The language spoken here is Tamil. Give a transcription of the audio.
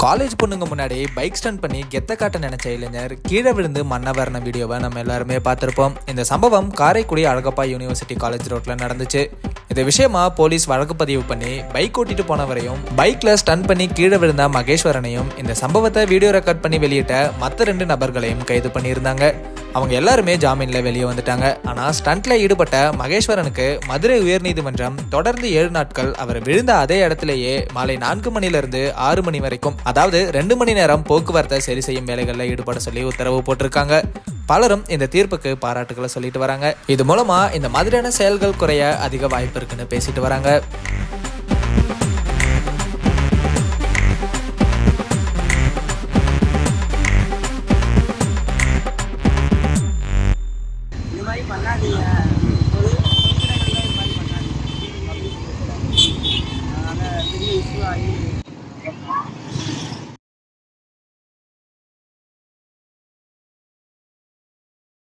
காலேஜ் பொண்ணுங்க முன்னாடி பைக் ஸ்டன் பண்ணி கெத்த காட்ட நினைச்ச இளைஞர் கீழே விழுந்து மண்ண வரண வீடியோவை நம்ம எல்லாருமே பார்த்திருப்போம் இந்த சம்பவம் காரைக்குடி அழகப்பா யூனிவர்சிட்டி காலேஜ் ரோட்ல நடந்துச்சு இந்த விஷயமா போலீஸ் வழக்கு பதிவு பண்ணி பைக் ஓட்டிட்டு போனவரையும் பைக்ல ஸ்டன் பண்ணி கீழே விழுந்த மகேஸ்வரனையும் இந்த சம்பவத்தை வீடியோ ரெக்கார்ட் பண்ணி வெளியிட்ட மற்ற ரெண்டு நபர்களையும் கைது பண்ணியிருந்தாங்க அவங்க எல்லாருமே ஜாமீன்ல வெளியே வந்துட்டாங்க ஆனா ஸ்டண்ட்ல ஈடுபட்ட மகேஸ்வரனுக்கு மதுரை உயர்நீதிமன்றம் தொடர்ந்து ஏழு நாட்கள் அவர் விழுந்த அதே இடத்திலேயே மாலை நான்கு மணில இருந்து ஆறு மணி வரைக்கும் அதாவது ரெண்டு மணி நேரம் போக்குவரத்தை சரி செய்யும் வேலைகள்ல ஈடுபட சொல்லி உத்தரவு போட்டிருக்காங்க பலரும் இந்த தீர்ப்புக்கு பாராட்டுகளை சொல்லிட்டு வராங்க இது மூலமா இந்த மாதிரியான செயல்கள் குறைய அதிக வாய்ப்பு இருக்குன்னு பேசிட்டு வராங்க இந்த மாதிரி பண்ணாதீங்க ஒரு கொஞ்ச நேரம் இது மாதிரி பண்ணாதீங்க அதனால் பெரிய இஷ்யூ ஆகி